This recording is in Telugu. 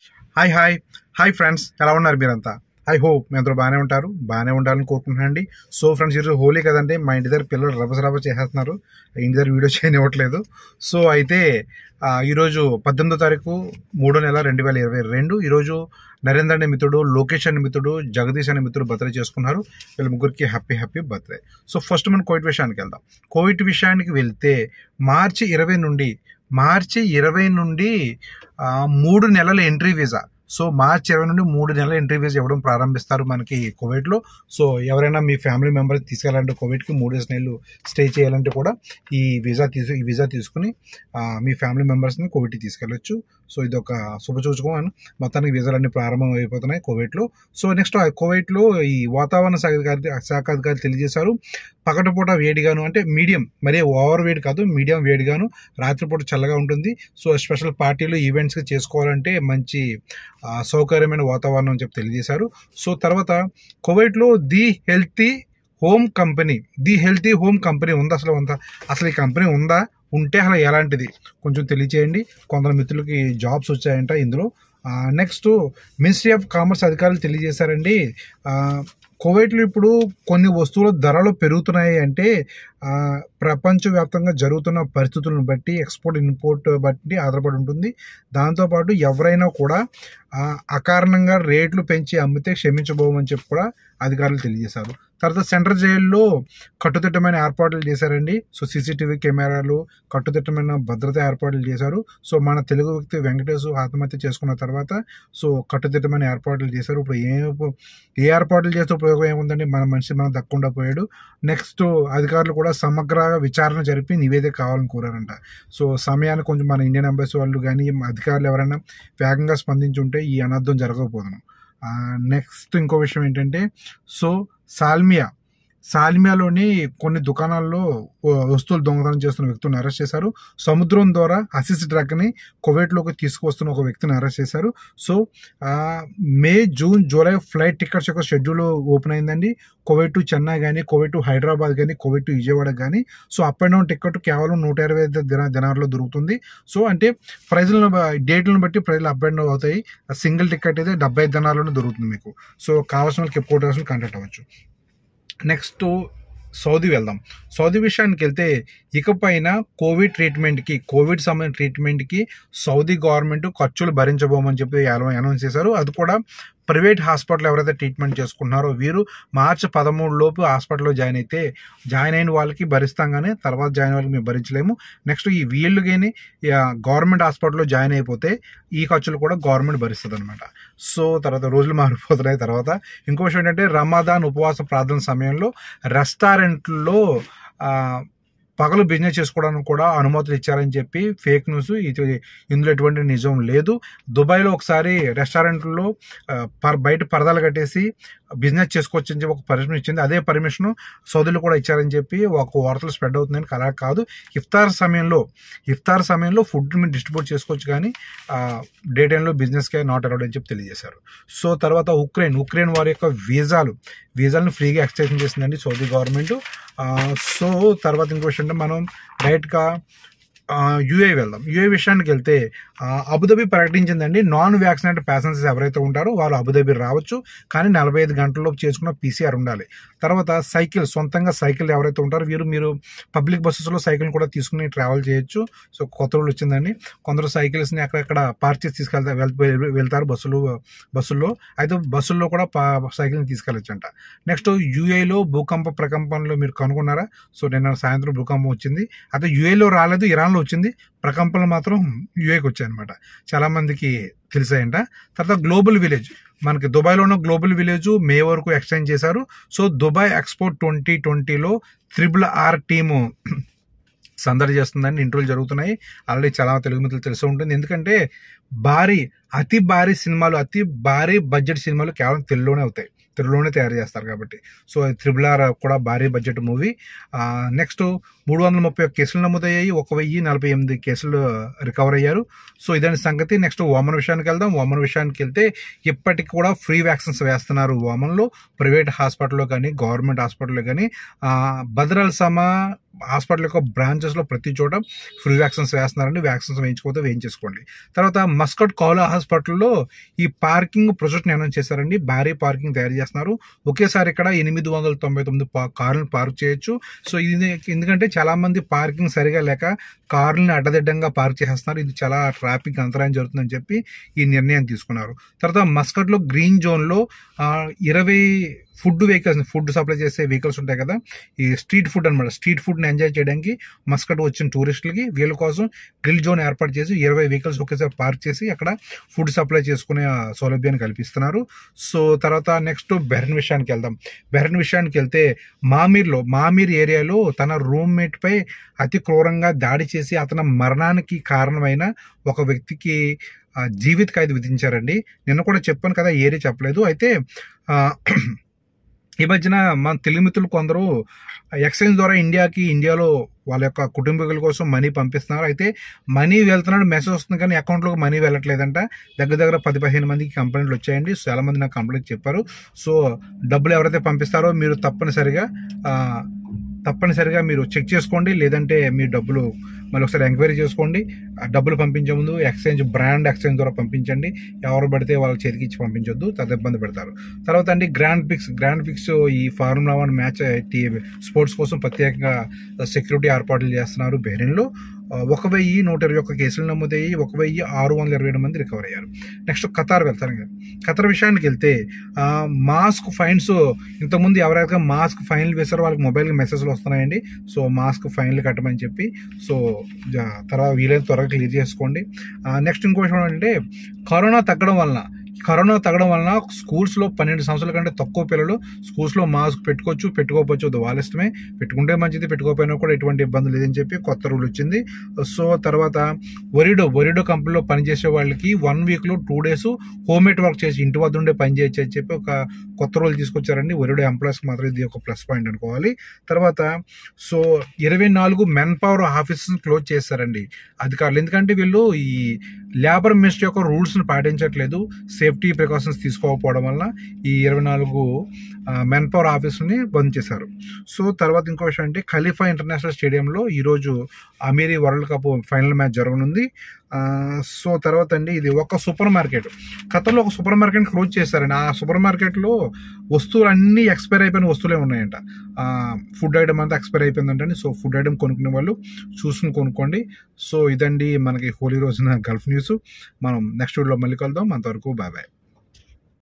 హాయ్ హాయ్ హాయ్ ఫ్రెండ్స్ ఎలా ఉన్నారు మీరంతా ఐ హోప్ మీ అందరూ బాగానే ఉంటారు బాగానే ఉండాలని కోరుకుంటున్నాను అండి సో ఫ్రెండ్స్ ఈరోజు హోలీ కదండి మా ఇంటి దగ్గర పిల్లలు రభస రభ చేసేస్తున్నారు ఇంటి దగ్గర వీడియో చేయనివ్వట్లేదు సో అయితే ఆ, ఈరోజు పద్దెనిమిదో తారీఖు మూడో నెల రెండు వేల ఇరవై రెండు ఈరోజు నరేంద్ర అనే మిత్రుడు లోకేష్ అనే మిత్రుడు జగదీష్ అనే మిత్రుడు బర్త్డే చేసుకున్నారు వీళ్ళ ముగ్గురికి happy happy birthday so first మనం కోవిడ్ విషయానికి వెళ్దాం కోవిడ్ విషయానికి వెళ్తే మార్చి ఇరవై నుండి మార్చి ఇరవై నుండి ఆ, మూడు నెలల ఎంట్రీ వీసా సో మార్చి ఇరవై నుండి మూడు నెలల ఎంట్రీ వీసా ఇవ్వడం ప్రారంభిస్తారు మనకి కోవిడ్లో సో ఎవరైనా మీ ఫ్యామిలీ మెంబర్స్ తీసుకెళ్ళాలంటే కోవిడ్కి మూడేసి నెలలు స్టే చేయాలంటే కూడా ఈ వీసా తీసు ఈ వీసా తీసుకుని ఆ, మీ ఫ్యామిలీ మెంబర్స్ని కోవిడ్కి తీసుకెళ్ళొచ్చు సో ఇది ఒక శుభసూచకం అని మొత్తానికి వీసాలన్నీ ప్రారంభం అయిపోతున్నాయి కోవిడ్లో సో నెక్స్ట్ కోవిడ్లో ఈ వాతావరణ శాఖ అధికారి శాఖ అధికారులు తెలియజేశారు పగటిపూట వేడిగాను అంటే మీడియం మరీ ఓవర్ వేడి కాదు మీడియం వేడిగాను రాత్రిపూట చల్లగా ఉంటుంది సో స్పెషల్ పార్టీలు ఈవెంట్స్కి చేసుకోవాలంటే మంచి ఆ, సౌకర్యమైన వాతావరణం అని చెప్పి తెలియజేశారు సో తర్వాత కువైట్లో the healthy home company the healthy home company ఉందా అసలు ఉందా అసలు ఈ కంపెనీ ఉందా ఉంటే అసలు ఎలాంటిది కొంచెం తెలియచేయండి కొందరు మిత్రులకి జాబ్స్ వచ్చాయంట ఇందులో నెక్స్ట్ మినిస్ట్రీ ఆఫ్ కామర్స్ అధికారులు తెలియజేశారండి ఆ, కువైట్లో ఇప్పుడు కొన్ని వస్తువుల ధరలు పెరుగుతున్నాయి అంటే ఆ, ప్రపంచవ్యాప్తంగా జరుగుతున్న పరిస్థితులను బట్టి ఎక్స్పోర్ట్ ఇంపోర్ట్ బట్టి ఆధారపడి ఉంటుంది దాంతోపాటు ఎవరైనా కూడా ఆ, అకారణంగా రేట్లు పెంచి అమ్మితే క్షమించబోమని చెప్పి కూడా అధికారులు తెలియజేశారు తర్వాత సెంట్రల్ జైల్లో కట్టుదిట్టమైన ఏర్పాట్లు చేశారండి సో సీసీటీవీ కెమెరాలు కట్టుదిట్టమైన భద్రత ఏర్పాట్లు చేశారు సో మన తెలుగు వ్యక్తి వెంకటేష్ ఆత్మహత్య చేసుకున్న తర్వాత సో కట్టుదిట్టమైన ఏర్పాట్లు చేశారు ఇప్పుడు ఏ ఏ ఏర్పాట్లు చేస్తే ఉపయోగం ఏముందండి మన మనిషి మనం దక్కకుండా పోయాడు నెక్స్ట్ అధికారులు కూడా సమగ్ర విచారణ జరిపి నివేదిక కావాలని కోరారంట సో సమయానికి కొంచెం మన ఇండియన్ ఎంబసీ వాళ్ళు కానీ అధికారులు ఎవరైనా వేగంగా స్పందించి ఉంటే ఈ అనర్థం జరగకపోదును నెక్స్ట్ ఇంకో విషయం ఏంటంటే సో సాల్మియా సాల్మియాలోని కొన్ని దుకాణాల్లో వ- వస్తువులు దొంగతనం చేస్తున్న వ్యక్తులను అరెస్ట్ చేశారు సముద్రం ద్వారా అసిస్ డ్రగ్ని కువైట్లోకి తీసుకువస్తున్న ఒక వ్యక్తిని అరెస్ట్ చేశారు సో ఆ, May June July flight tickets యొక్క షెడ్యూల్ ఓపెన్ అయిందండి కువైట్ టు చెన్నై కానీ కువైట్ టు హైదరాబాద్ కానీ కువైట్ టు విజయవాడ కానీ so up and down ticket కేవలం నూట ఇరవై ఐదు దిన దినాల్లో దొరుకుతుంది సో అంటే ప్రైజ్లను డేట్లను బట్టి ప్రైజ్లు అప్ అండ్ డౌన్ అవుతాయి సింగిల్ టికెట్ అయితే డెబ్బై ఐదు దినాల్లోనే దొరుకుతుంది మీకు సో కావాల్సిన వాళ్ళకి ఎప్పుడు కావాల్సిన కాంటాక్ట్ అవ్వచ్చు నెక్స్ట్ సౌదీ వెళ్దాం సౌదీ విషయానికి వెళ్తే ఇకపైన కోవిడ్ ట్రీట్మెంట్కి కోవిడ్ సంబంధించిన ట్రీట్మెంట్కి సౌదీ గవర్నమెంట్ ఖర్చులు భరించబోమని చెప్పి అనౌన్స్ చేశారు అది కూడా ప్రైవేట్ హాస్పిటల్ ఎవరైతే ట్రీట్మెంట్ చేసుకుంటున్నారో వీరు మార్చి పదమూడు లోపు హాస్పిటల్లో జాయిన్ అయితే జాయిన్ అయిన వాళ్ళకి భరిస్తాం కానీ తర్వాత జాయిన్ అయిన వాళ్ళకి మేము భరించలేము నెక్స్ట్ ఈ వీళ్ళు కానీ గవర్నమెంట్ హాస్పిటల్లో జాయిన్ అయిపోతే ఈ ఖర్చులు కూడా గవర్నమెంట్ భరిస్తుంది అనమాట సో తర్వాత రోజులు మారిపోతున్నాయి తర్వాత ఇంకో విషయం ఏంటంటే రమాదాన్ ఉపవాస ప్రార్థన సమయంలో రెస్టారెంట్లో ఆ, పగలు బిజినెస్ చేసుకోవడానికి కూడా అనుమతులు ఇచ్చారని చెప్పి ఫేక్ న్యూస్ ఇది ఇందులో ఎటువంటి నిజం లేదు దుబాయ్లో ఒకసారి రెస్టారెంట్లో ఆ, పర్ బయట పరదాలు కట్టేసి బిజినెస్ చేసుకోవచ్చు అని చెప్పి ఒక పర్మిషన్ ఇచ్చింది అదే పర్మిషన్ సౌదీలో కూడా ఇచ్చారని చెప్పి ఒక వార్తలు స్ప్రెడ్ అవుతుందని అలా కాదు ఇఫ్తార్ సమయంలో ఇఫ్తార్ సమయంలో ఫుడ్ మీరు డిస్ట్రిబ్యూట్ చేసుకోవచ్చు కానీ డే టైంలో బిజినెస్కే నాట్ అలౌడ్ అని చెప్పి తెలియజేశారు సో తర్వాత ఉక్రెయిన్ ఉక్రెయిన్ వారి యొక్క వీసాలు వీసాలను ఫ్రీగా ఎక్స్టెన్షన్ చేసిందండి సౌదీ గవర్నమెంట్ సో తర్వాత ఇంకో విషయం అంటే మనం డైరెక్ట్గా యుఏ వెళ్దాం యుఏ విషయానికి వెళ్తే ఆ, అబుదాబి ప్రకటించిందండి నాన్ వ్యాక్సినేటెడ్ ప్యాసింజర్స్ ఎవరైతే ఉంటారో వాళ్ళు అబుదాబి రావచ్చు కానీ నలభై ఐదు గంటల్లోపు చేసుకున్న పీసీఆర్ ఉండాలి తర్వాత సైకిల్ సొంతంగా సైకిల్ ఎవరైతే ఉంటారో వీరు మీరు పబ్లిక్ బస్సెస్లో సైకిల్ కూడా తీసుకుని ట్రావెల్ చేయొచ్చు సో కొత్త రూల్ వచ్చిందండి కొందరు సైకిల్స్ని అక్కడక్కడ పార్క్ చేసి తీసుకెళ్తారు వెళ్తే వెళ్తారు బస్సులు బస్సుల్లో అయితే బస్సుల్లో కూడా పా- సైకిల్ని తీసుకెళ్ళచ్చు అంట నెక్స్ట్ యూఏలో భూకంప ప్రకంపనలో మీరు కనుగొన్నారా సో నిన్న సాయంత్రం భూకంపం వచ్చింది అయితే యూఏలో రాలేదు ఇరాన్లో వచ్చింది ప్రకంపనలు మాత్రం యూఏకి వచ్చాయి అనమాట చాలా మందికి తెలిసాయంట తర్వాత గ్లోబల్ విలేజ్ మనకి దుబాయ్లో ఉన్న గ్లోబల్ విలేజ్ మే వరకు ఎక్స్టెండ్ చేశారు సో దుబాయ్ ఎక్స్పోర్ట్ ట్వంటీ ట్వంటీలో త్రిబుల్ ఆర్ టీము సందడి చేస్తుందని ఇంటర్వ్యూలు జరుగుతున్నాయి ఆల్రెడీ చాలా తెలుగు మిత్రులు తెలిసి ఉంటుంది ఎందుకంటే భారీ అతి భారీ సినిమాలు అతి భారీ బడ్జెట్ సినిమాలు కేవలం తెలుగులోనే అవుతాయి తెలుగులోనే తయారు చేస్తారు కాబట్టి సో త్రిబుల్ ఆర్ కూడా భారీ బడ్జెట్ మూవీ నెక్స్ట్ మూడు వందల ముప్పై ఒక్క కేసులు నమోదయ్యాయి ఒక వెయ్యి నలభై ఎనిమిది కేసులు రికవర్ అయ్యారు సో ఇదని సంగతి నెక్స్ట్ ఓమన్ విషయానికి వెళ్దాం ఓమన్ విషయానికి వెళ్తే ఇప్పటికి కూడా ఫ్రీ వ్యాక్సిన్స్ వేస్తున్నారు ఓమన్లో ప్రైవేట్ హాస్పిటల్లో కానీ గవర్నమెంట్ హాస్పిటల్లో కానీ బద్రల్ సమా హాస్పిటల్ యొక్క బ్రాంచెస్లో ప్రతి చోట ఫ్రీ వ్యాక్సిన్స్ వేస్తున్నారండి వ్యాక్సిన్స్ వేయించుకోతే వేయించేసుకోండి తర్వాత మస్కట్ కౌలా హాస్పిటల్లో ఈ పార్కింగ్ ప్రాజెక్ట్ అనౌన్స్ చేశారండి భారీ పార్కింగ్ తయారు చేస్తున్నారు ఒకేసారి ఇక్కడ ఎనిమిది వందల తొంభై తొమ్మిది పా- కార్లను పార్క్ చేయొచ్చు సో ఇది ఎందుకంటే చాలా మంది పార్కింగ్ సరిగా లేక కార్లను అడ్డదిడ్డంగా పార్క్ చేసేస్తున్నారు ఇది చాలా ట్రాఫిక్ అంతరాయం జరుగుతుందని చెప్పి ఈ నిర్ణయం తీసుకున్నారు తర్వాత మస్కట్లో గ్రీన్ జోన్లో ఆ, ఇరవై ఫుడ్ వెహికల్స్ ఫుడ్ సప్లై చేసే వెహికల్స్ ఉంటాయి కదా ఈ స్ట్రీట్ ఫుడ్ అనమాట స్ట్రీట్ ఫుడ్ని ఎంజాయ్ చేయడానికి మస్కట్ వచ్చిన టూరిస్టులకి వీళ్ళ కోసం గ్రిల్ జోన్ ఏర్పాటు చేసి ఇరవై వెహికల్స్ ఒకేసారి పార్క్ చేసి అక్కడ ఫుడ్ సప్లై చేసుకునే ఆ సౌలభ్యాన్ని కల్పిస్తున్నారు సో తర్వాత నెక్స్ట్ బెహ్రన్ విషయానికి వెళ్దాం బెహ్రన్ విషయానికి వెళ్తే మామీర్లో మామీర్ ఏరియాలో తన రూమ్మేట్ పై అతి క్రూరంగా దాడి చేసి అతని మరణానికి కారణమైన ఒక వ్యక్తికి ఆ, జీవిత ఖైదు విధించారండి నిన్న కూడా చెప్పాను కదా ఏరియా చెప్పలేదు అయితే ఆ, ఈ మధ్యన మన తెలుగు మిత్రులు కొందరు ఎక్స్చేంజ్ ద్వారా ఇండియాకి ఇండియాలో వాళ్ళ యొక్క కుటుంబీకుల కోసం మనీ పంపిస్తున్నారు అయితే మనీ వెళ్తున్నాడు మెసేజ్ వస్తుంది కానీ అకౌంట్లోకి మనీ వెళ్ళట్లేదంట దగ్గర దగ్గర పది పదిహేను మందికి కంప్లైంట్లు వచ్చాయండి సో చాలా మంది నాకు కంప్లైంట్ చెప్పారు సో డబ్బులు ఎవరైతే పంపిస్తారో మీరు తప్పనిసరిగా ఆ, తప్పనిసరిగా మీరు చెక్ చేసుకోండి లేదంటే మీ డబ్బులు మళ్ళీ ఒకసారి ఎంక్వైరీ చేసుకోండి ఆ డబ్బులు పంపించే ముందు ఎక్స్చేంజ్ బ్రాండ్ ఎక్స్చేంజ్ ద్వారా పంపించండి ఎవరు పడితే వాళ్ళ చేతికి ఇచ్చి పంపించొద్దు తద ఇబ్బంది పెడతారు తర్వాత అండి గ్రాండ్ పిక్స్ గ్రాండ్ పిక్స్ ఈ ఫార్ములా వన్ మ్యాచ్ స్పోర్ట్స్ కోసం ప్రత్యేకంగా సెక్యూరిటీ ఏర్పాట్లు చేస్తున్నారు బెహ్రెన్లో ఆ, ఒక వెయ్యి నూట ఇరవై ఒక్క కేసులు నమోదయ్యి ఒక వెయ్యి ఆరు వందల ఇరవై ఏడు మంది రికవర్ అయ్యారు నెక్స్ట్ ఖతార్ వెళ్తాను కదా ఖతార్ విషయానికి వెళ్తే ఆ, మాస్క్ ఫైన్స్ ఇంతకుముందు ఎవరైతే మాస్క్ ఫైన్లు వేశారో వాళ్ళకి మొబైల్కి మెసేజ్లు వస్తున్నాయండి సో మాస్క్ ఫైన్లు కట్టమని చెప్పి సో జా- తర్వాత వీలైన త్వరగా క్లియర్ చేసుకోండి నెక్స్ట్ ఇంకో విషయం ఏంటంటే కరోనా తగ్గడం వలన కరోనా తగ్గడం వలన స్కూల్స్లో పన్నెండు సంవత్సరాల కంటే తక్కువ పిల్లలు స్కూల్స్లో మాస్క్ పెట్టుకోవచ్చు పెట్టుకోకపోవచ్చు అది వాళ్ళ ఇష్టమే పెట్టుకుంటే మంచిది పెట్టుకోకపోయినా కూడా ఎటువంటి ఇబ్బంది లేదని చెప్పి కొత్త రూల్ వచ్చింది సో తర్వాత ఒరిడో ఒరిడో కంపెనీలో పనిచేసే వాళ్ళకి వన్ వీక్లో టూ డేస్ హోమ్మేడ్ వర్క్ చేసి ఇంటి వద్ద ఉండే పని చేయొచ్చు అని చెప్పి ఒక కొత్త రూల్ తీసుకొచ్చారండి ఒరిడో ఎంప్లాయీస్కి మాత్రం ఇది ఒక ప్లస్ పాయింట్ అనుకోవాలి తర్వాత సో ఇరవై నాలుగు మెన్ పవర్ ఆఫీసెస్ క్లోజ్ చేశారండి అధికారులు ఎందుకంటే వీళ్ళు ఈ లేబర్ మినిస్ట్రీ యొక్క రూల్స్ని పాటించట్లేదు సేఫ్టీ ప్రికాషన్స్ తీసుకోకపోవడం వల్ల ఈ ఇరవై నాలుగు మెన్ పవర్ ఆఫీసుని బంద్ చేశారు సో తర్వాత ఇంకో విషయం అంటే ఖలీఫా ఇంటర్నేషనల్ స్టేడియంలో ఈరోజు అమీరీ వరల్డ్ కప్ ఫైనల్ మ్యాచ్ జరగనుంది ఆ, సో తర్వాత అండి ఇది ఒక సూపర్ మార్కెట్ ఖతర్లో ఒక సూపర్ మార్కెట్ క్లోజ్ చేశారండి ఆ సూపర్ మార్కెట్లో వస్తువులు అన్నీ ఎక్స్పైర్ అయిపోయిన వస్తువులే ఉన్నాయంట ఫుడ్ ఐటమ్ అంతా ఎక్స్పైర్ అయిపోయిందంటండి సో ఫుడ్ ఐటమ్ కొనుక్కునే వాళ్ళు చూసుకుని కొనుక్కోండి సో ఇదండి మనకి హోలీ రోజున గల్ఫ్ న్యూస్ మనం నెక్స్ట్ వీడియోలో మళ్ళీ కలుద్దాం అంతవరకు బాయ్ బాయ్